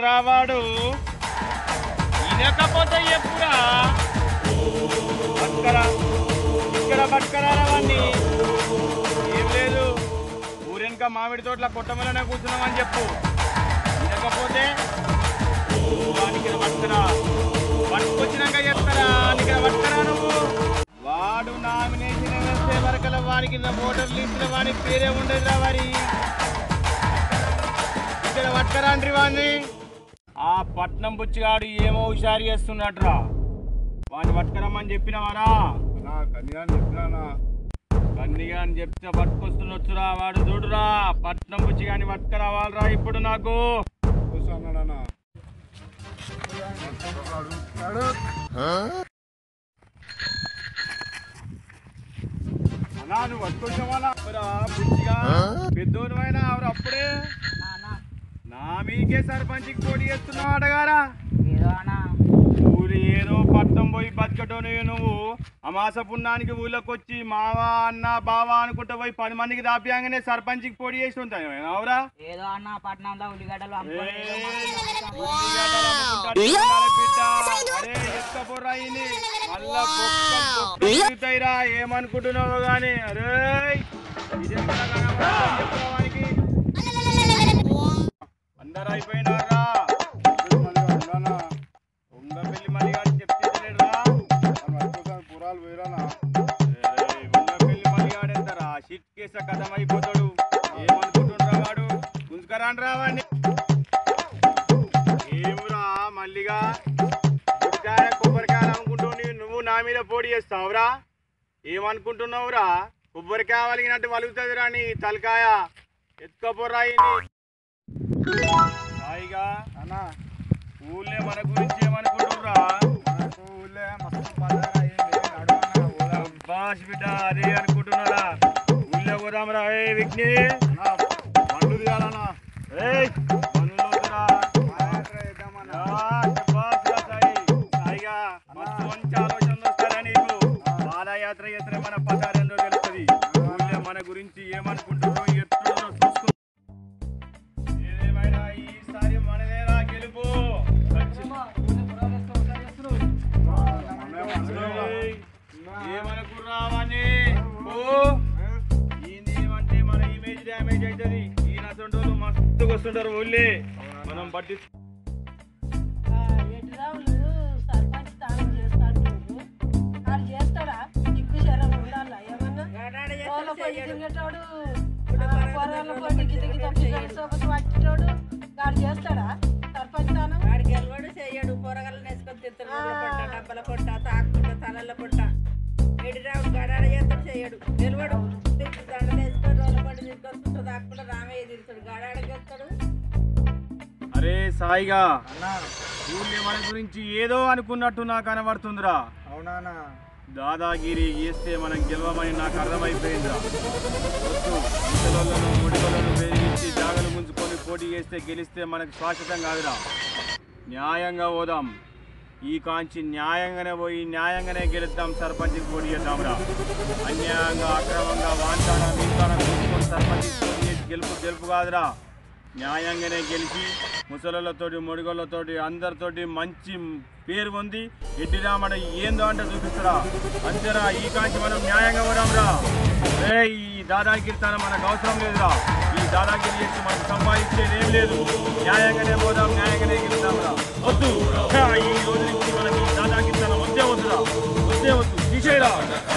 ఎవర్రా వాడు ఇనకపోతే ఎప్పుడా పట్టుకరా ఇక్కడ పట్టుకరా వాడిని ఏం లేదు ఊరెనక మామిడి తోటల కొట్టమలనే కూర్చున్నామని చెప్పు వినకపోతే వానికి పట్టుకరా పట్టుకొచ్చినాక చెప్తారా ఇక్కడ పట్టుకరా నువ్వు వాడు నామినేషన్ వేస్తే వరకల వానికి నా ఓటర్ లిస్టులో వాని పేరే ఉండదురా వారి ఇక్కడ పట్టుకరాండ్రి వాడిని ఆ పట్నం బుచ్చిగాడు ఏమో హుషారు చేస్తున్నట్రా వాడిని పట్టుకరమ్మని చెప్పినవారా నా కన్యాన్ని చెప్పినా కన్నిగా అని చెప్తే పట్టుకొస్తున్నొచ్చురా వాడు చూడురా పట్నం బుచ్చి కానీ పట్టుకురావాలరా ఇప్పుడు నాకు కూర్చున్నాడన్నా అన్నా నువ్వు పట్టుకొచ్చావా బుచ్చిగా పెద్దోడు అయినా ఎవరు అప్పుడే నా మీకే సర్పంచ్కి పోటీ చేస్తున్నావు అడగారా ఏదో అన్నా ఊరు ఏదో పట్నం పోయి బతకటోనే నువ్వు అమాస పుణ్యానికి ఊళ్ళోకి వచ్చి మావా అన్న బావా అనుకుంటా పోయి పది మందికి దాపియంగానే సర్పంచ్కి పోటీ చేసి ఉంటాయి అవురా ఏదో అన్న పట్నంలో ఉల్లిగడ్డలు అమ్ముకొని ఏమనుకుంటున్నావు గాని అరే అందరు అయిపోయినారా ఉంగ పెళ్లి మళ్ళీ కానీ చెప్తలేడురా పురాలు పోయిరానా ఏయ్, ఉంగ పెళ్లి మళ్ళీ ఆడేస్తారా షిట్ కేస కథం అయిపోతాడు ఏమనుకుంటుండ్రా వాడు గుంజుకరాని రావాడిని ఏమురా మల్లిగా గుడికాయ కొబ్బరికాయలు అమ్ముకుంటూ నువ్వు నా మీద పోటీ చేస్తావురా ఏమనుకుంటున్నావురా కొబ్బరికాయ వలిగినట్టు వలుగుతుంది నీ తలకాయ ఎత్తుకపోరా హాయిగా అన్నా ఊళ్ళే మన గురించి ఏమనుకుంటుర్రా మనకు ఊళ్ళో మస్తు బజార్ అయ్యింది నడవన్నా పోదాం బాస్ బిడ్డ అదే అనుకుంటున్నారా ఊళ్ళో పోదాంరా ఏ విఘ్ని అన్నా బండ్లు తీయాలన్నా ఏయ్ పనులు వద్దురా. పాదయాత్ర చేద్దామన్నా ఆ, శభాష్ రా సాయి. సాయిగా మస్తు మంచి ఆలోచనలు వస్తారా నీకు పాదయాత్ర చేస్తే మన పదారేందో తెలుస్తుంది ఊళ్ళో మన గురించి ఏమనుకుంటున్నారో ఎట్లుందో చూసుకుంటా ఏదేమైనా ఈసారి మనదేరా గెలుపు ఏయ్, ఏమనుకుర్రా వాణ్ణి? ఓ ఈయనేమంటే మన ఇమేజ్ డ్యామేజ్ అవుతుంది ఈయన అసంటోళ్ళు మస్తుగా వస్తుంటారు ఊళ్ళే మనం పట్టి ఎటురావులు సర్పంచ్ స్థానం చేస్తాడు నువ్వు వాడు చేస్తాడా దిక్కు శరం ఉండాలా ఏమన్నా వాళ్ళ పొడి తిరిగేటోడు పొరాల పొడి గిత గిత పిల్లల సోపతి పట్టేటోడు వాడు చేస్తాడా సర్పంచ్ స్థానం వాడు గెలవడు చేయడు కూరగాయలు వేసుకొని తింటాడు ఊళ్ళో పొట్ట డబ్బల పొట్ట తాకుంట తలల పొట్ట ఎడిరావుడు గడాడ చేస్తాడు చేయడు గెలవడు తిట్టు దండలు వేసుకొని రోడ్ల పొట్ట తీసుకొస్తుంటే తాకుండా రామయ్య తిరుగుతాడు గడాడ చేస్తాడు అరే సాయిగా అన్నా ఊళ్ళే మన గురించి ఏదో అనుకున్నట్టు నాకు కనబడుతుందిరా అవునానా దాదాగిరి చేస్తే మనం గెలవమని నాకు అర్థమైపోయిందిరా వద్దు ముసలోళ్ళను ముడిగోళ్ళను బెదిరించి జాగలు ముంచుకొని పోటీ చేస్తే గెలిస్తే మనకు శాశ్వతం కాదురా న్యాయంగా పోదాం ఈ కాంచి న్యాయంగానే పోయి న్యాయంగానే గెలుద్దాం సర్పంచ్కి పోటీ చేద్దాంరా అన్యాయంగా అక్రమంగా వాంఛాన మీతాన కూర్చుకొని సర్పంచ్కి పోటీ చేసి గెలుపు గెలుపు కాదురా న్యాయంగానే గెలిచి ముసలోళ్ళతోటి మొడిగోళ్ళతోటి అందరితోటి మంచి పేరు పొంది ఎడ్డి రామడ ఏందో అంటే చూపిస్తారా అంతేరా ఈ కాంచి మనం న్యాయంగా పోదాంరా రే ఈ దాదాగిరి తనం మనకు అవసరం లేదురా ఈ దాదాగిరి చేసి మనం సంపాదించేది ఏం లేదు న్యాయంగానే పోదాం న్యాయంగానే గెలుద్దాంరా వద్దు హా, ఈ రోజు నుంచి మనకి ఈ దాదాగిరి తనం వద్దే వద్దురా వద్దే వద్దు తీసేయరా